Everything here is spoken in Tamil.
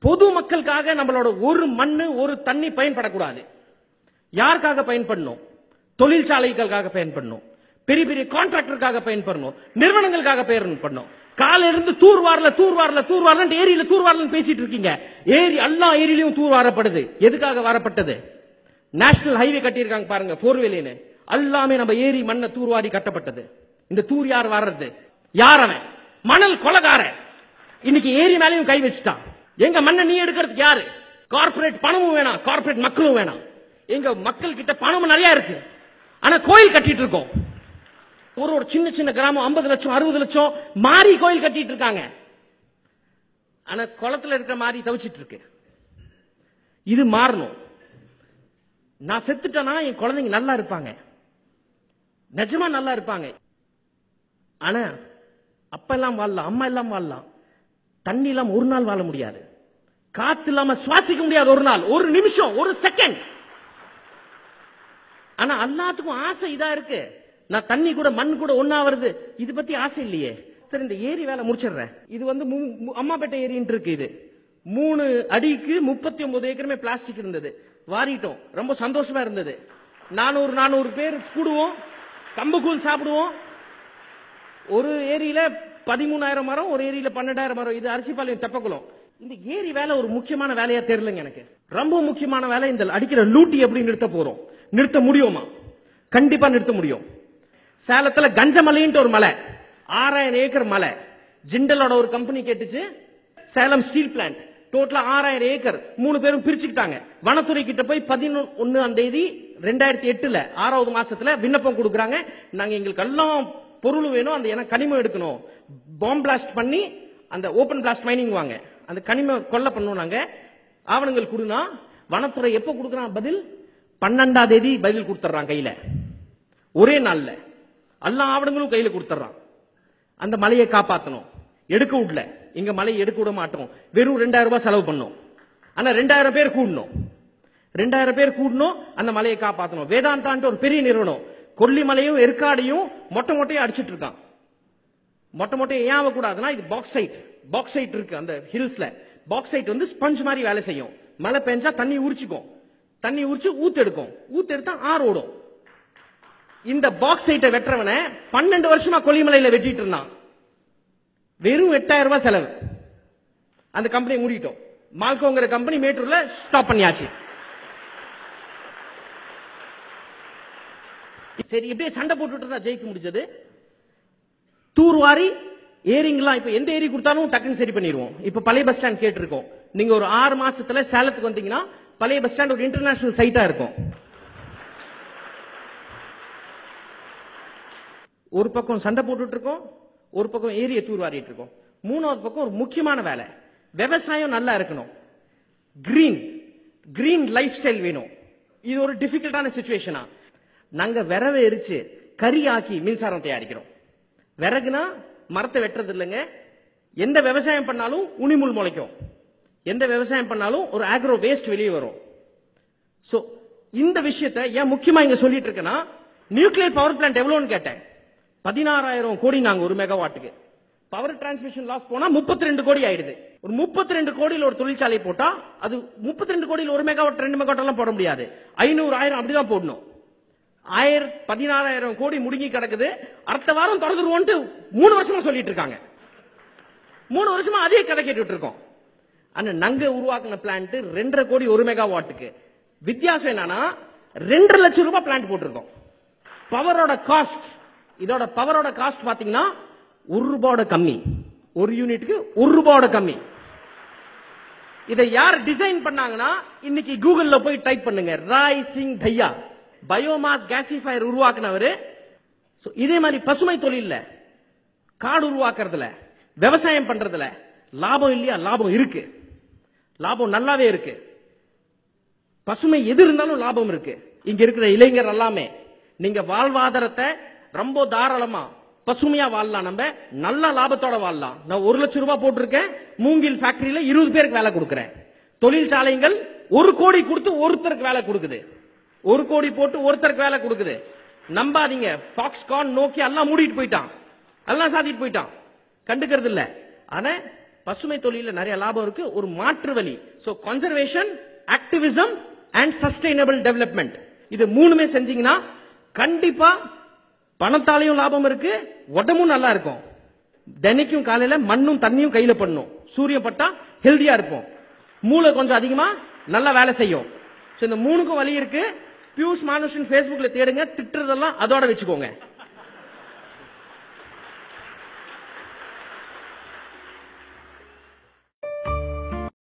பொது மக்களுக்காக நம்மளோட ஒரு மண்ணு ஒரு தண்ணி பயன்படக்கூடாது யாருக்காக பயன்படணும் தொழிற்சாலைகளுக்காக பயன்படணும் பெரிய பெரிய கான்ட்ராக்டருக்காக பயன்படணும் நிறுவனங்களுக்காக பயன்படணும் காலையில இருந்து தூர்வாரல தூர்வாரல தூர்வாரல ஏரியில தூர்வாரல பேசிட்டு இருக்கீங்க ஏரி எல்லா ஏரியிலையும் தூர்வாரப்படுது எதுக்காக வரப்பட்டது நேஷனல் ஹைவே கட்டியிருக்காங்க பாருங்க ஃபோர் வேலின்னு எல்லாமே நம்ம ஏரி மண்ணை தூர்வாரி கட்டப்பட்டது இந்த தூர் யார் வர்றது யார் அவன் மணல் கொலகாரன் இன்னைக்கு ஏரி மேலையும் கை வச்சுட்டான் எங்க மண்ணை நீ எடுக்கிறதுக்கு யாரு கார்ப்பரேட் பணமும் வேணாம் கார்ப்பரேட் மக்களும் வேணாம் எங்க மக்கள் கிட்ட பணமும் நிறைய இருக்கு ஆனா கோயில் கட்டிட்டு இருக்கோம் ஒரு ஒரு சின்ன சின்ன கிராமம் 50 லட்சம் அறுபது லட்சம் மாறி கோயில் கட்டிட்டு இருக்காங்க ஆனா குளத்துல இருக்கிற மாதிரி தவிச்சிட்டு இருக்கு இது மாறணும் நான் செத்துட்டேனா என் குழந்தைங்க நல்லா இருப்பாங்க நிஜமா நல்லா இருப்பாங்க ஆனா அப்பா எல்லாம் வாழலாம் அம்மா எல்லாம் வாழலாம் தண்ணி இல்லாம ஒரு நாள் வாழ முடியாது காத்து இல்லாம சுவாசிக்க முடியாது ஒரு நாள் ஒரு நிமிஷம் ஒரு செகண்ட் ஆனா எல்லாத்துக்கும் ஆசை இதா இருக்கு நான் தண்ணி கூட மண் கூட ஒண்ணா வருது இது பத்தி ஆசை இல்லையே சரி இந்த ஏரி வேலை முடிச்சிடுறேன் இது வந்து மூ- மூ- அம்மாப்பேட்டை ஏரின்னு இருக்கு இது மூணு அடிக்கு முப்பத்தி ஒன்பது ஏக்கருமே பிளாஸ்டிக் இருந்தது வாரிட்டோம் ரொம்ப சந்தோஷமா இருந்தது நானூறு நானூறு பேர் கூடுவோம் கம்புக்கூழ் சாப்பிடுவோம் ஒரு ஏரியில பதிமூணாயிரம் மரம் ஒரு ஏரியில பன்னெண்டாயிரம் மரம் இது அரிசிபாளையம் தெப்பக்குளம் இந்த ஏரி வேலை ஒரு முக்கியமான வேலையா தெரியலங்க எனக்கு ரொம்ப முக்கியமான வேலை இந்த அடிக்கிற லூட்டி எப்படி நிறுத்த போறோம் நிறுத்த முடியுமா கண்டிப்பா நிறுத்த முடியும் சேலத்துல கஞ்சமலைன்ட்டு ஒரு மலை ஆறாயிரம் ஏக்கர் மலை ஜிண்டலோட ஒரு கம்பெனி கேட்டுச்சு சேலம் ஸ்டீல் பிளான்ட் டோட்டலா ஆறாயிரம் ஏக்கர் மூணு பேரும் பிரிச்சுக்கிட்டாங்க வனத்துறை கிட்ட போய் பதினொன்னு தேதி ரெண்டாயிரத்தி எட்டுல ஆறாவது மாசத்துல விண்ணப்பம் கொடுக்குறாங்க நாங்க எங்களுக்கு எல்லாம் பொருள் வேணும் அந்த எனக்கு கனிமம் எடுக்கணும் பாம் பிளாஸ்ட் பண்ணி அந்த ஓபன் பிளாஸ்ட் மைனிங் வாங்க அந்த கனிம கொல்ல பண்ணோம் நாங்க ஆவணங்கள் கொடுனா வனத்துறை எப்ப கொடுக்குறான் பதில் பன்னெண்டாம் தேதி பதில் கொடுத்துட்றான் கையில ஒரே நாள்ல எல்லா ஆவணங்களும் கையில கொடுத்துட்றான் அந்த மலையை காப்பாத்தணும் எடுக்க விடல இங்க மலையை எடுக்க விட மாட்டோம் வெறும் ரெண்டாயிரம் ரூபாய் செலவு பண்ணோம் ஆனா ரெண்டாயிரம் பேர் கூடணும் ரெண்டாயிரம் பேர் கூடணும் அந்த மலையை காப்பாத்தணும் வேதாந்தான்ட்டு ஒரு பெரிய நிறுவனம் கொல்லிமலையும் எற்காடையும் மொட்டை மொட்டையா அடிச்சிட்டு இருக்கான் மொட்டை மொட்டையை ஏன் ஆகக்கூடாதுன்னா இது பாக்ஸைட் பாக்ஸைட் இருக்கு அந்த ஹில்ஸ்ல பாக்ஸைட் வந்து ஸ்பஞ்ச் மாதிரி வேலை செய்யும் மழை பெஞ்சா தண்ணி உரிச்சுக்கும் தண்ணி உரிச்சு ஊத்து எடுக்கும் ஊத்து எடுத்தா ஆறு ஓடும் இந்த பாக்ஸைட்டை வெட்டுறவனை பன்னெண்டு வருஷமா கொல்லிமலையில வெட்டிட்டு இருந்தான் வெறும் எட்டாயிரம் ரூபாய் செலவு அந்த கம்பெனி மூடிட்டோம் மால்கோங்கிற கம்பெனி மேட்டூர்ல ஸ்டாப் பண்ணியாச்சு சரி இப்படியே சண்டை போட்டுட்டு இருந்தா ஜெயிக்க முடிஞ்சது தூர்வாரி ஏரிங்கெல்லாம் இப்ப எந்த ஏரி கொடுத்தாலும் டக்குன்னு சரி பண்ணிடுவோம் இப்ப பழைய பஸ் ஸ்டாண்ட் கேட்டிருக்கோம் நீங்க ஒரு ஆறு மாசத்துல சேலத்துக்கு வந்தீங்கன்னா பழைய பஸ் ஸ்டாண்ட் ஒரு இன்டர்நேஷனல் சைட்டா இருக்கும் ஒரு பக்கம் சண்டை போட்டுட்டு இருக்கோம் ஒரு பக்கம் ஏரியை தூர்வாரிட்டு இருக்கோம் மூணாவது பக்கம் ஒரு முக்கியமான வேலை விவசாயம் நல்லா இருக்கணும் கிரீன் கிரீன் லைஃப் ஸ்டைல் வேணும் இது ஒரு டிஃபிகல்ட்டான சுச்சுவேஷனா நாங்க விரவை எரிச்சு கறி ஆக்கி மின்சாரம் தயாரிக்கிறோம் விறகுனா மரத்தை வெட்டுறது இல்லைங்க எந்த விவசாயம் பண்ணாலும் உனிமுள் முளைக்கும் எந்த விவசாயம் பண்ணாலும் ஒரு ஆக்ரோ வேஸ்ட் வெளியே வரும் சோ இந்த விஷயத்தை ஏன் முக்கியமா இங்க சொல்லிட்டு இருக்கேன்னா நியூக்ளியர் பவர் பிளான்ட் எவ்வளவுன்னு கேட்டேன் பதினாறாயிரம் கோடி நாங்க ஒரு மெகாவாட்டுக்கு பவர் டிரான்ஸ்மிஷன் லாஸ் போனா 32 ரெண்டு கோடி ஆயிடுது ஒரு 32 ரெண்டு கோடியில் ஒரு தொழிற்சாலை போட்டா அது 32 ரெண்டு கோடியில் ஒரு மெகாவாட் ரெண்டு மெகாவாட் எல்லாம் போட முடியாது ஐநூறு ஆயிரம் அப்படிதான் போடணும் ஆயிரம் பதினாறாயிரம் கோடி முடுங்கி கிடக்குது அடுத்த வாரம் திறந்துருவோன்ட்டு மூணு வருஷமா சொல்லிட்டு இருக்காங்க மூணு வருஷமா அதே கதை கேட்டுட்டு இருக்கோம் ஆனா நாங்க உருவாக்குன பிளான்ட் ரெண்டரை கோடி ஒரு மெகாவாட்டுக்கு வித்தியாசம் என்னன்னா ரெண்டரை லட்சம் ரூபாய் பிளான்ட் போட்டிருக்கோம் பவரோட காஸ்ட் இதோட பவரோட காஸ்ட் பாத்தீங்கன்னா ஒரு ரூபாயோட கம்மி ஒரு யூனிட்டுக்கு ஒரு ரூபாயோட கம்மி இதை யார் டிசைன் பண்ணாங்கன்னா இன்னைக்கு கூகுள்ல போய் டைப் பண்ணுங்க ராய் சிங் தையா பயோமாஸ் கேசிஃபயர் உருவாக்குனவரு So, இதே மாதிரி பசுமை தொழில்ல காடு உருவாக்குறதுல விவசாயம் பண்றதுல லாபம் இல்லையா லாபம் இருக்கு லாபம் நல்லாவே இருக்கு பசுமை எது இருந்தாலும் லாபம் இருக்கு இங்க இருக்கிற இளைஞர் எல்லாமே நீங்க வாழ்வாதாரத்தை ரொம்ப தாராளமா பசுமையா வாழலாம் நம்ம நல்ல லாபத்தோட வாழலாம் நான் ஒரு லட்சம் ரூபாய் போட்டிருக்கேன் மூங்கில் ஃபேக்டரியில இருபது பேருக்கு வேலை கொடுக்கிறேன் தொழிற்சாலைகள் ஒரு கோடி கொடுத்து ஒருத்தருக்கு வேலை கொடுக்குது ஒரு கோடி போட்டு ஒருத்தருக்கு வேலை கொடுக்குது நம்பாதீங்க ஃபாக்ஸ்கான் நோக்கி எல்லாம் மூடிட்டு போயிட்டான் எல்லாம் சாத்திட்டு போயிட்டான் கண்டுக்கிறது இல்ல ஆனா பசுமை தொழில நிறைய லாபம் இருக்கு ஒரு மாற்று வழி so conservation activism and sustainable development இது மூணுமே செஞ்சீங்கன்னா கண்டிப்பா பணத்தாலையும் லாபம் இருக்கு உடம்பும் நல்லா இருக்கும் தினைக்கும் காலையில மண்ணும் தண்ணியும் கையில பண்ணும் சூரியன் பட்டா ஹெல்தியா இருப்போம் மூளை கொஞ்சம் அதிகமா நல்லா வேலை செய்யும் சோ இந்த மூணுக்கும் வழி இருக்கு பியூஸ் மானுஷன் Facebookல தேடுங்க திட்டுறதெல்லாம் அதோட வச்சுக்கோங்க